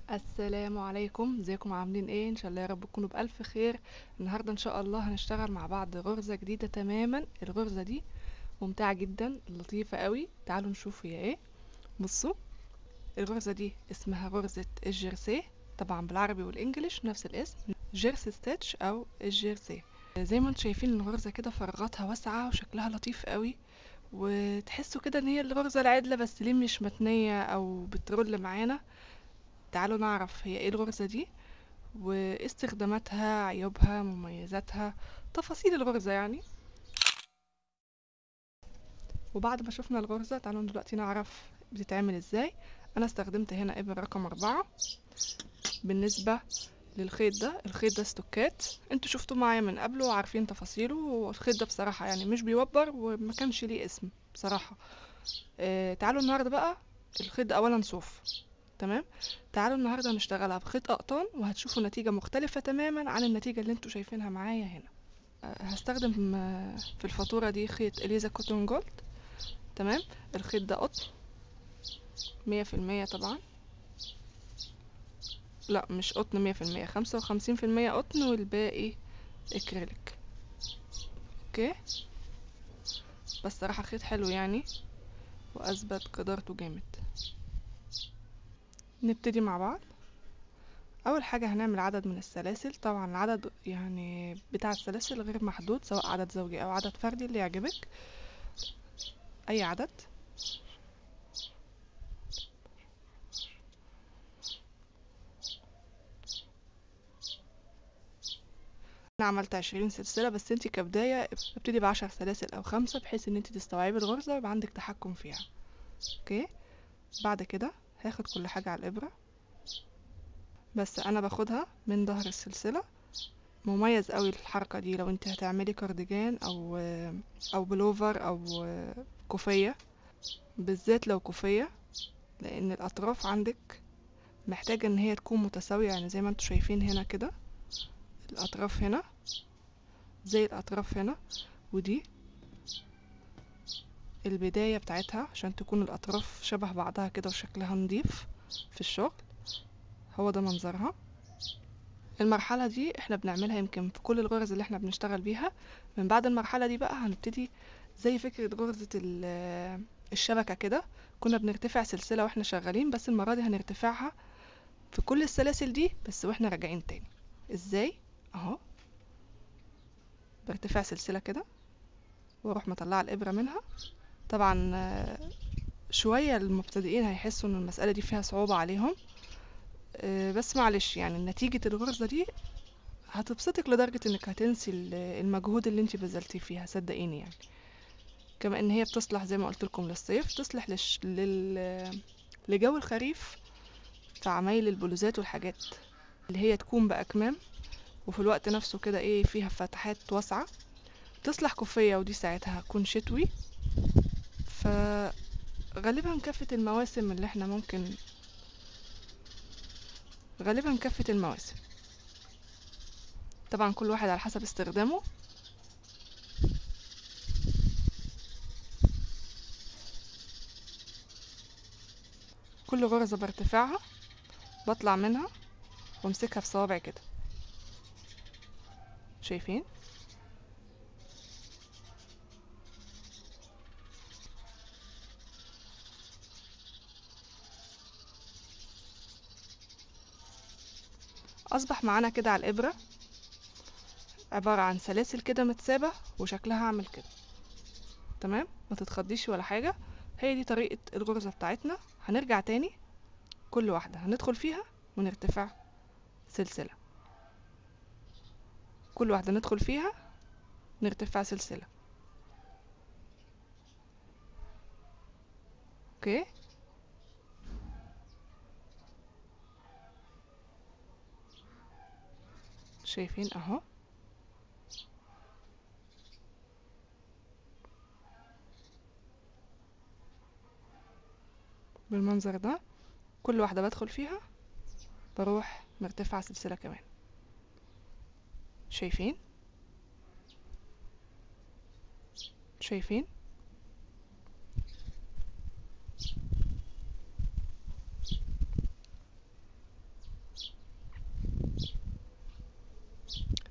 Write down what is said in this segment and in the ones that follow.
السلام عليكم ازيكم عاملين ايه ان شاء الله يا رب تكونوا بالف خير النهارده ان شاء الله هنشتغل مع بعض غرزة جديدة تماما الغرزة دي ممتعة جدا لطيفة قوي تعالوا نشوف هي ايه بصوا الغرزة دي اسمها غرزة الجيرسي طبعا بالعربي والانجليش نفس الاسم جيرسي ستيتش او الجيرسي زي ما انتم شايفين الغرزة كده فراغاتها واسعة وشكلها لطيف قوي وتحسوا كده ان هي الغرزة العدلة بس ليه مش متنية او بترول معانا تعالوا نعرف هي ايه الغرزة دي واستخداماتها عيوبها مميزاتها تفاصيل الغرزة يعني وبعد ما شفنا الغرزة تعالوا دلوقتي نعرف بتتعمل ازاي انا استخدمت هنا ابرة رقم اربعة بالنسبة للخيط ده الخيط ده ستوكات انتوا شفتوه معايا من قبل وعارفين تفاصيله والخيط ده بصراحة يعني مش بيوبر وما كانش ليه اسم بصراحة اه تعالوا النهاردة بقى الخيط ده اولا صوف تمام تعالوا النهاردة هنشتغلها بخيط أقطان وهتشوفوا نتيجة مختلفة تماما عن النتيجة اللي انتوا شايفينها معايا هنا أه هستخدم أه في الفاتورة دي خيط إليزا كوتون جولد تمام الخيط ده قطن مية في المية طبعا لا مش قطن مية في المية خمسة وخمسين في المية قطن والباقي اكريليك اوكي بس صراحة خيط حلو يعني واثبت جدارته جامد نبتدي مع بعض اول حاجة هنعمل عدد من السلاسل طبعا العدد يعني بتاع السلاسل غير محدود سواء عدد زوجي او عدد فردي اللي يعجبك اي عدد انا عملت عشرين سلسلة بس انتي كبداية ابتدي بعشر سلاسل او خمسة بحيث ان انتي تستوعبي الغرزة ويبقى عندك تحكم فيها اوكي بعد كده هاخد كل حاجة على الإبرة بس أنا باخدها من ظهر السلسلة مميز قوي الحركة دي لو انت هتعملي كارديجان أو أو بلوفر أو كوفية بالذات لو كوفية لأن الأطراف عندك محتاجة إن هي تكون متساوية يعني زي ما انتوا شايفين هنا كده الأطراف هنا زي الأطراف هنا ودي البداية بتاعتها عشان تكون الأطراف شبه بعضها كده وشكلها نضيف في الشغل هو ده منظرها المرحلة دي احنا بنعملها يمكن في كل الغرز اللي احنا بنشتغل بيها من بعد المرحلة دي بقى هنبتدي زي فكرة غرزة الشبكة كده كنا بنرتفع سلسلة واحنا شغالين بس المرة دي هنرتفعها في كل السلاسل دي بس واحنا راجعين تاني ازاي اهو برتفع سلسلة كده واروح مطلعة الابرة منها طبعا شوية المبتدئين هيحسوا ان المسألة دي فيها صعوبة عليهم بس معلش يعني نتيجة الغرزة دي هتبسطك لدرجة انك هتنسي المجهود اللي انت بذلتيه فيها صدقيني يعني كما ان هي بتصلح زي ما قلت لكم للصيف تصلح لش... لل... لجو الخريف في عمايل البلوزات والحاجات اللي هي تكون بأكمام وفي الوقت نفسه كده ايه فيها فتحات واسعة تصلح كوفية ودي ساعتها هتكون شتوي فغالبا كافة المواسم اللي احنا ممكن غالبا كافة المواسم طبعا كل واحد على حسب استخدامه كل غرزة برتفعها بطلع منها وامسكها في صوابعي كده شايفين اصبح معانا كده على الابرة عبارة عن سلاسل كده متسابة وشكلها عامل كده تمام ما تتخضيش ولا حاجة هي دي طريقة الغرزة بتاعتنا هنرجع تاني كل واحدة هندخل فيها ونرتفع سلسلة كل واحدة ندخل فيها نرتفع سلسلة اوكي شايفين اهو بالمنظر ده كل واحدة بدخل فيها بروح مرتفعة سلسلة كمان شايفين شايفين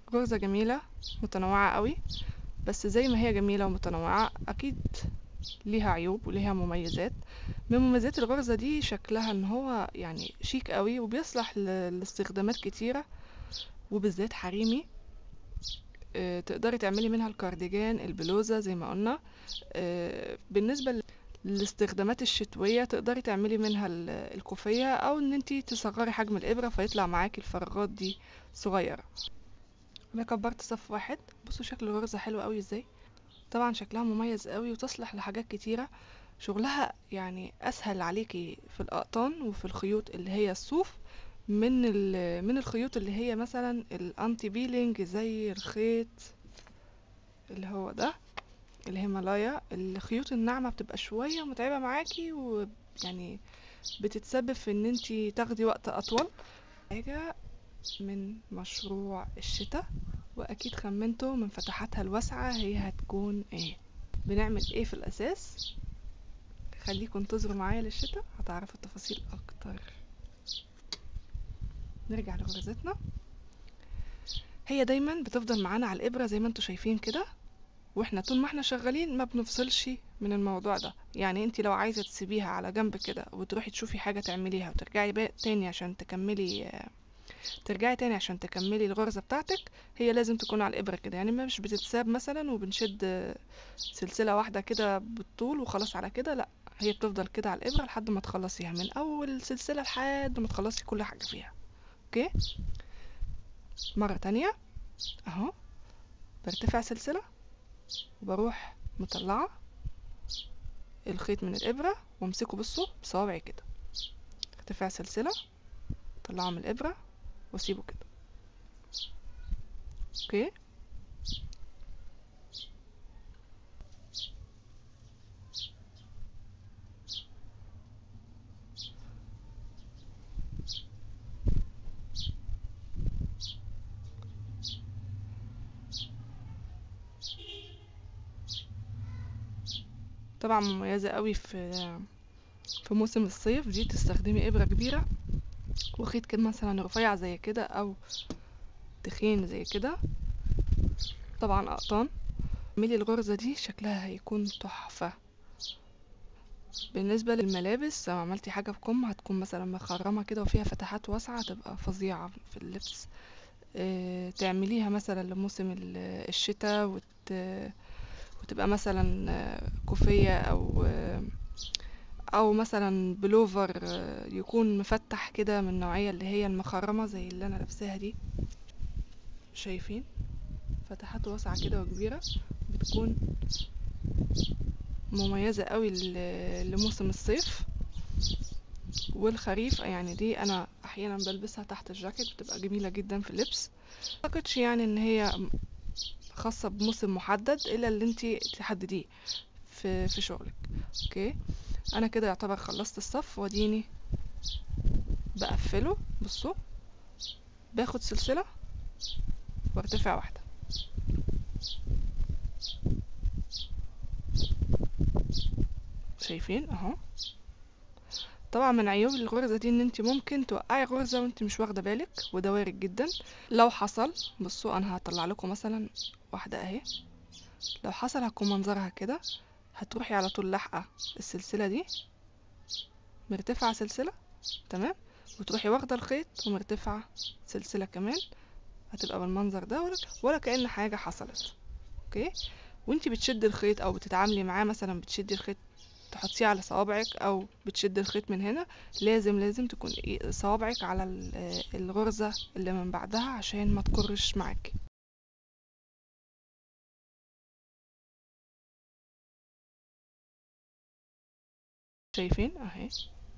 غرزة جميلة متنوعة قوي بس زي ما هي جميلة ومتنوعة اكيد ليها عيوب وليها مميزات من مميزات الغرزة دي شكلها ان هو يعني شيك قوي وبيصلح ل- لاستخدامات كتيرة وبالذات حريمي آه، تقدري تعملي منها الكارديجان البلوزة زي ما قلنا آه، بالنسبة ل- للاستخدامات الشتوية تقدري تعملي منها ال- الكوفية او ان انتي تصغري حجم الابرة فيطلع معاكي الفراغات دي صغيرة انا كبرت صف واحد بصوا شكل الغرزة حلو قوي ازاي طبعا شكلها مميز قوي وتصلح لحاجات كتيرة شغلها يعني اسهل عليكي في الاقطان وفي الخيوط اللي هي الصوف من ال- من الخيوط اللي هي مثلا الانتي بيلينج زي الخيط اللي هو ده الهيمالايا الخيوط الناعمة بتبقى شوية متعبة معاكي ويعني بتتسبب في ان انتي تاخدي وقت اطول حاجة من مشروع الشتاء واكيد خمنتوا من فتحاتها الواسعة هي هتكون ايه بنعمل ايه في الاساس خليكم انتظروا معايا للشتاء هتعرفوا التفاصيل اكتر نرجع لغرزتنا هي دايما بتفضل معانا على الابرة زي ما انتوا شايفين كده واحنا طول ما احنا شغالين ما بنفصلش من الموضوع ده يعني انت لو عايزة تسيبيها على جنب كده وتروحي تشوفي حاجة تعمليها وترجعي بقى تاني عشان تكملي ترجعي تاني عشان تكملي الغرزة بتاعتك هي لازم تكون على الإبرة كده يعني مش بتتساب مثلا وبنشد سلسلة واحدة كده بالطول وخلاص على كده لا هي بتفضل كده على الإبرة لحد ما تخلصيها من أول سلسلة لحد ما تخلصي كل حاجة فيها اوكي مرة تانية اهو برتفع سلسلة وبروح مطلعة الخيط من الإبرة وامسكه بصوا بصوابعي كده ارتفع سلسلة طلعه من الإبرة واسيبه كده اوكي طبعا مميزة قوي في في موسم الصيف دي تستخدمي إبرة كبيرة وخيط كده مثلا رفيع زي كده أو تخين زي كده طبعا أقطان اعملي الغرزة دي شكلها هيكون تحفة بالنسبة للملابس لو عملتي حاجة في كم هتكون مثلا مخرمة كده وفيها فتحات واسعة تبقى فظيعة في اللبس اه تعمليها مثلا لموسم ال- الشتاء وت... وتبقى مثلا آه، كوفية أو آه، أو مثلا بلوفر آه، يكون مفتح كده من النوعية اللي هي المخرمة زي اللي أنا لابساها دي شايفين فتحات واسعة كده وكبيرة بتكون مميزة قوي ل- لموسم الصيف والخريف يعني دي انا احيانا بلبسها تحت الجاكيت بتبقى جميلة جدا في اللبس متعتقدش يعني ان هي خاصة بموسم محدد الا اللي انتي تحدديه في في شغلك اوكي انا كده يعتبر خلصت الصف واديني بقفله بصوا باخد سلسلة وارتفع واحدة شايفين اهو طبعا من عيوب الغرزة دي ان انت ممكن توقعي غرزة وانت مش واخدة بالك وده وارد جدا لو حصل بصوا انا هطلع لكم مثلا واحدة اهي لو حصل هتكون منظرها كده هتروحي على طول لاحقة السلسلة دي مرتفعة سلسلة تمام وتروحي واخدة الخيط ومرتفعة سلسلة كمان هتبقى بالمنظر ده ولا, ولا كأن حاجة حصلت اوكي وانتي بتشدي الخيط او بتتعاملي معاه مثلا بتشدي الخيط تحطيه على صوابعك او بتشدي الخيط من هنا لازم لازم تكون إيه صوابعك على ال- آه الغرزة اللي من بعدها عشان ما تكرش معاكي شايفين اهي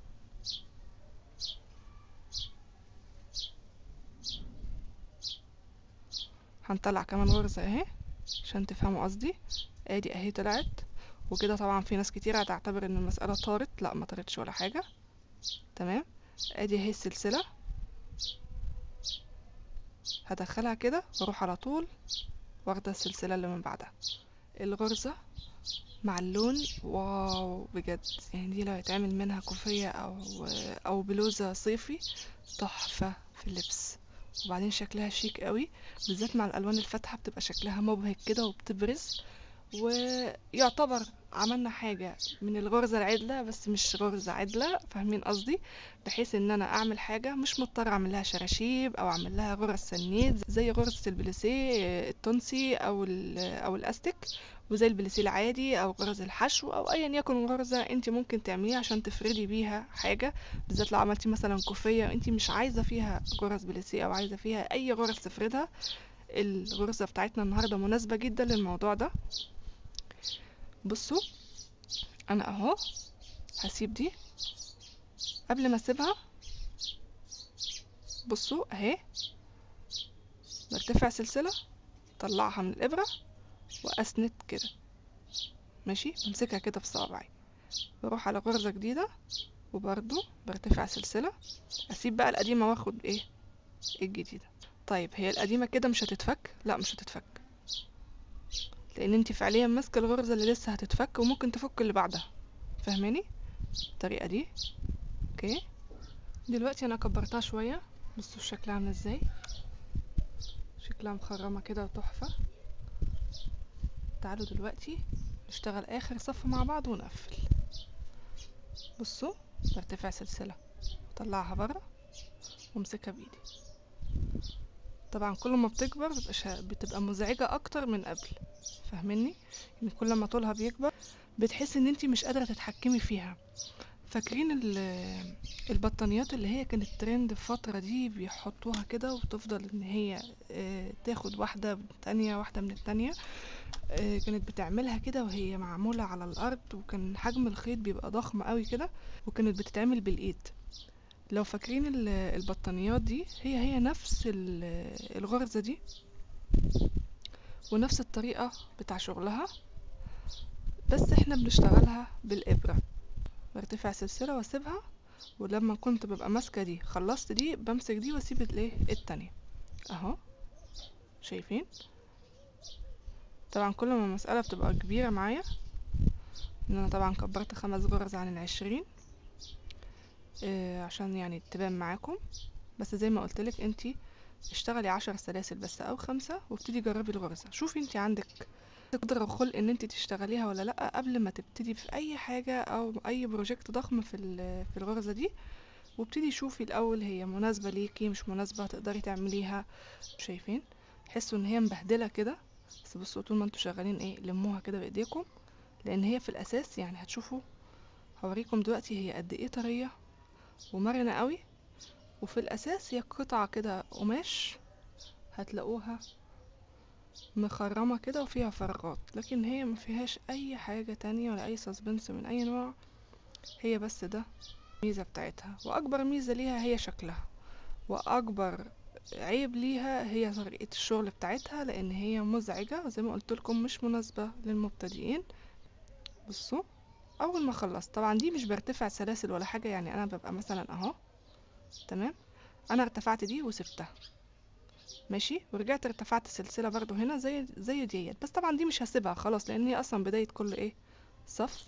هنطلع كمان غرزة اهي عشان تفهموا قصدي ادي اهي طلعت وكده طبعا في ناس كتير هتعتبر ان المسألة طارت لا ما طارتش ولا حاجة تمام ادي اهي السلسلة هدخلها كده واروح على طول واخدة السلسلة اللي من بعدها الغرزة مع اللون واو بجد يعني دي لو يتعمل منها كوفية او او بلوزة صيفي تحفة في اللبس وبعدين شكلها شيك قوي بالذات مع الالوان الفاتحه بتبقى شكلها مبهج كده وبتبرز ويعتبر عملنا حاجة من الغرزة العدلة بس مش غرزة عدلة فاهمين قصدي بحيث ان انا اعمل حاجة مش مضطر اعمل لها شراشيب او اعمل لها غرز سنيد زي غرزة البليسيه التونسي او او الاستيك وزي البليسيه العادي او غرز الحشو او ايا يكن غرزة انت ممكن تعمليها عشان تفردي بيها حاجة بالذات لو عملتي مثلا كوفية انت مش عايزة فيها غرز بليسيه او عايزة فيها اي غرز تفردها الغرزة بتاعتنا النهاردة مناسبة جدا للموضوع ده بصوا انا اهو هسيب دي قبل ما اسيبها بصوا اهي برتفع سلسلة طلعها من الابرة واسند كده ماشي بمسكها كده في صوابعي بروح على غرزة جديدة وبرضو برتفع سلسلة اسيب بقى القديمة واخد ايه الجديدة طيب هي القديمة كده مش هتتفك لا مش هتتفك لان انت فعليا ماسكه الغرزه اللي لسه هتتفك وممكن تفك اللي بعدها فاهماني الطريقه دي اوكي دلوقتي انا كبرتها شويه بصوا شكلها عامل ازاي شكلها مخرمه كده وتحفه تعالوا دلوقتي نشتغل اخر صف مع بعض ونقفل بصوا برتفع سلسله وطلعها بره وامسكها بايدي طبعا كل ما بتكبر بتبقى, بتبقى مزعجة اكتر من قبل فاهميني يعني كل ما طولها بيكبر بتحس ان انتي مش قادرة تتحكمي فيها فاكرين البطانيات اللي هي كانت ترند الفترة دي بيحطوها كده وتفضل ان هي تاخد واحدة من التانية واحدة من التانية كانت بتعملها كده وهي معمولة على الارض وكان حجم الخيط بيبقى ضخم قوي كده وكانت بتتعمل بالايد لو فاكرين البطانيات دي هي هي نفس الغرزة دي ونفس الطريقة بتاع شغلها بس احنا بنشتغلها بالإبرة برتفع سلسلة واسيبها ولما كنت ببقى ماسكة دي خلصت دي بمسك دي واسيب الايه التانية اهو شايفين طبعا كل ما المسألة بتبقى كبيرة معايا ان انا طبعا كبرت خمس غرز عن العشرين آه عشان يعني تبان معاكم بس زي ما قلتلك انتي اشتغلي عشر سلاسل بس او خمسة وابتدي جربي الغرزة شوفي انتي عندك قدرة وخلق ان انتي تشتغليها ولا لا قبل ما تبتدي في اي حاجة او اي بروجكت ضخم في في الغرزة دي وابتدي شوفي الاول هي مناسبة ليكي مش مناسبة تقدري تعمليها شايفين حسوا ان هي مبهدلة كده بس بصوا طول ما انتوا شغالين ايه لموها كده بايديكم لان هي في الاساس يعني هتشوفوا هوريكم دلوقتي هي قد ايه طرية ومرنة قوي وفي الاساس هي قطعة كده قماش هتلاقوها مخرمة كده وفيها فراغات لكن هي ما فيهاش اي حاجة تانية ولا اي سسبنس من اي نوع هي بس ده الميزة بتاعتها واكبر ميزة ليها هي شكلها واكبر عيب ليها هي طريقة الشغل بتاعتها لان هي مزعجة زي ما قلت لكم مش مناسبة للمبتدئين بصوا اول ما خلصت طبعا دي مش برتفع سلاسل ولا حاجة يعني انا ببقى مثلا اهو تمام انا ارتفعت دي وسبتها ماشي ورجعت ارتفعت سلسلة برضو هنا زي زي ديت بس طبعا دي مش هسيبها خلاص لان هي اصلا بداية كل ايه صف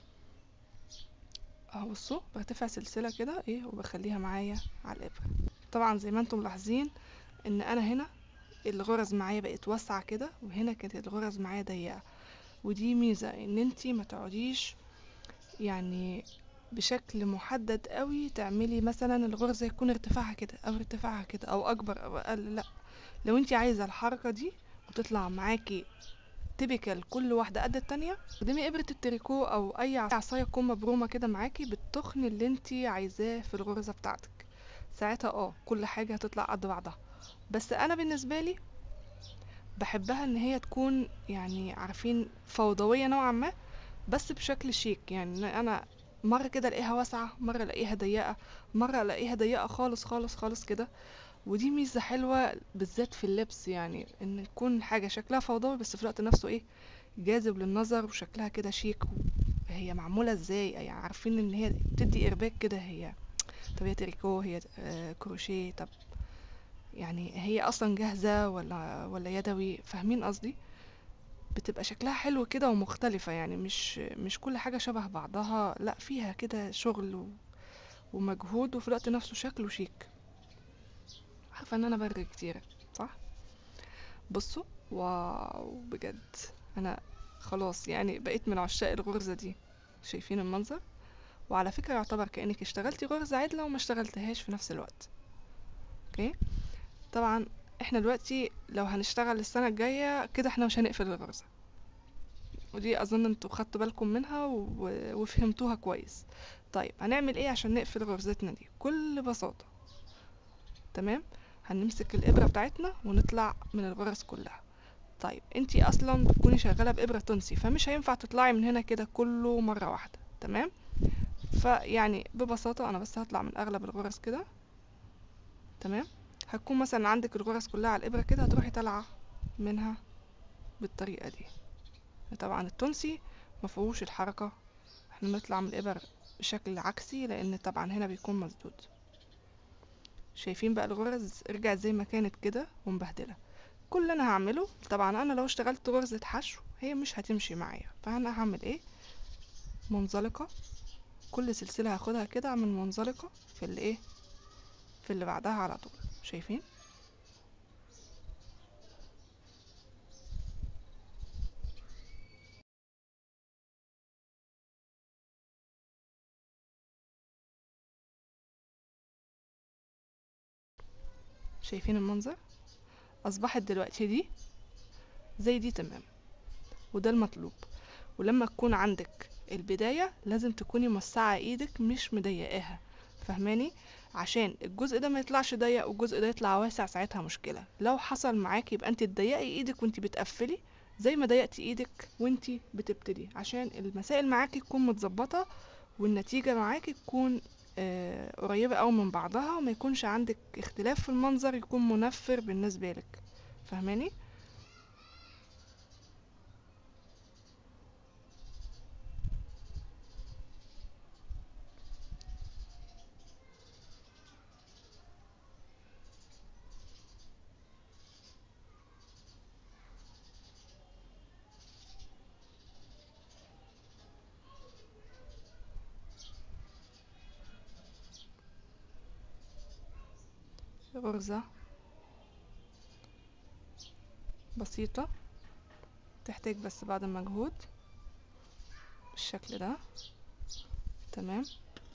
اهو بصوا برتفع سلسلة كده ايه وبخليها معايا على الابرة طبعا زي ما انتم ملاحظين ان انا هنا الغرز معايا بقت واسعة كده وهنا كانت الغرز معايا ضيقة ودي ميزة ان انتي ما تقعديش يعني بشكل محدد قوي تعملي مثلا الغرزة يكون ارتفاعها كده او ارتفاعها كده او اكبر او اقل لا لو انتي عايزة الحركة دي وتطلع معاكي تيبيكال كل واحدة قد التانية قدامي ابرة التريكو او اي عصاية تكون مبرومة كده معاكي بالتخن اللي انتي عايزاه في الغرزة بتاعتك ساعتها اه كل حاجة هتطلع قد بعضها بس انا بالنسبة لي بحبها ان هي تكون يعني عارفين فوضوية نوعا ما بس بشكل شيك يعني انا مرة كده الاقيها واسعة مرة الاقيها ضيقة مرة الاقيها ضيقة خالص خالص خالص كده ودي ميزة حلوة بالذات في اللبس يعني ان يكون حاجة شكلها فوضوي بس في الوقت نفسه ايه جاذب للنظر وشكلها كده شيك هي معمولة ازاي يعني عارفين ان هي بتدي ارباك كده هي طب هي تريكو هي آه كروشيه طب يعني هي اصلا جاهزة ولا ولا يدوي فاهمين قصدي بتبقى شكلها حلو كده ومختلفة يعني مش مش كل حاجة شبه بعضها لا فيها كده شغل و... ومجهود وفي الوقت نفسه شكله شيك عارفه ان انا برغي كتير صح بصوا واو بجد انا خلاص يعني بقيت من عشاق الغرزه دي شايفين المنظر وعلى فكره يعتبر كانك اشتغلتي غرزه عدله وما اشتغلتهاش في نفس الوقت اوكي طبعا احنا دلوقتي لو هنشتغل السنه الجايه كده احنا مش هنقفل الغرزه ودي اظن انتوا خدتوا بالكم منها و... وفهمتوها كويس طيب هنعمل ايه عشان نقفل غرزتنا دي بكل بساطه تمام هنمسك الابره بتاعتنا ونطلع من الغرز كلها طيب انتي اصلا بتكوني شغاله بابره تونسي فمش هينفع تطلعي من هنا كده كله مره واحده تمام فيعني ببساطه انا بس هطلع من اغلب الغرز كده تمام هتكون مثلا عندك الغرز كلها على الابره كده هتروحي طالعه منها بالطريقه دي طبعا التونسي مفيهوش الحركه احنا بنطلع من الابر بشكل عكسي لان طبعا هنا بيكون مسدود شايفين بقى الغرز رجعت زي ما كانت كده ومبهدله كل اللي انا هعمله طبعا انا لو اشتغلت غرزه حشو هي مش هتمشي معايا فانا هعمل ايه منزلقه كل سلسله هاخدها كده اعمل منزلقه في اللي ايه في اللي بعدها على طول شايفين شايفين المنظر اصبحت دلوقتي دي زي دي تمام وده المطلوب ولما تكون عندك البداية لازم تكوني موسعة ايدك مش مضيقاها فاهماني عشان الجزء ده ما يطلعش ضيق والجزء ده يطلع واسع ساعتها مشكلة لو حصل معاكي يبقى انت تضيقي ايدك وانت بتقفلي زي ما ضيقتي ايدك وانت بتبتدي عشان المسائل معاكي تكون متظبطة والنتيجة معاكي تكون آه قريبة أوي من بعضها وما يكونش عندك اختلاف في المنظر يكون منفر بالنسبة لك فاهماني غرزة بسيطة تحتاج بس بعد مجهود بالشكل ده تمام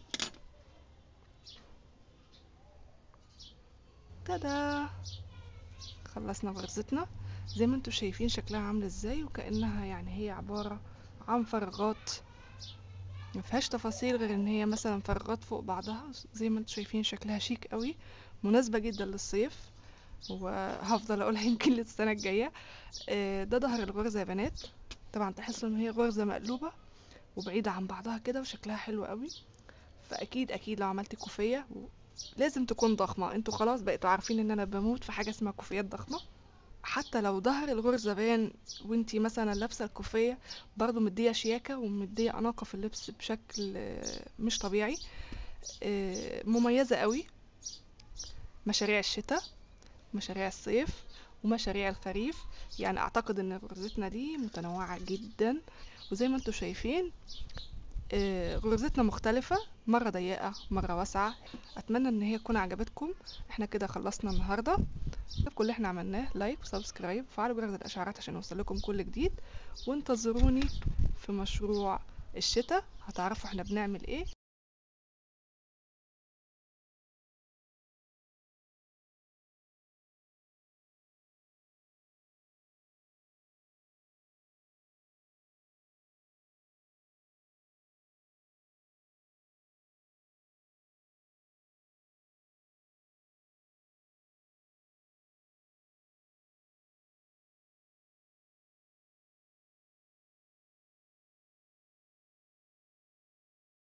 تدا خلصنا غرزتنا زي ما انتوا شايفين شكلها عامل ازاي وكأنها يعني هي عبارة عن فراغات مفيهاش تفاصيل غير ان هي مثلا فراغات فوق بعضها زي ما انتوا شايفين شكلها شيك قوي مناسبة جدا للصيف وهفضل اقولها يمكن للسنة الجاية ده ظهر الغرزة يا بنات طبعا تحسوا ان هي غرزة مقلوبة وبعيدة عن بعضها كده وشكلها حلو قوي فاكيد اكيد لو عملت كوفية لازم تكون ضخمة انتوا خلاص بقيتوا عارفين ان انا بموت في حاجة اسمها كوفيات ضخمة حتى لو ظهر الغرزة بان وانتي مثلا لابسة الكوفية برضو مدية شياكة ومدية اناقة في اللبس بشكل مش طبيعي مميزة قوي مشاريع الشتاء مشاريع الصيف ومشاريع الخريف يعني اعتقد ان غرزتنا دي متنوعة جدا وزي ما انتوا شايفين غرزتنا مختلفة مرة ضيقة مرة واسعة اتمنى ان هي تكون عجبتكم احنا كده خلصنا النهاردة كل اللي احنا عملناه لايك وسبسكرايب وفعلوا جرس الاشعارات عشان يوصلكم كل جديد وانتظروني في مشروع الشتاء هتعرفوا احنا بنعمل ايه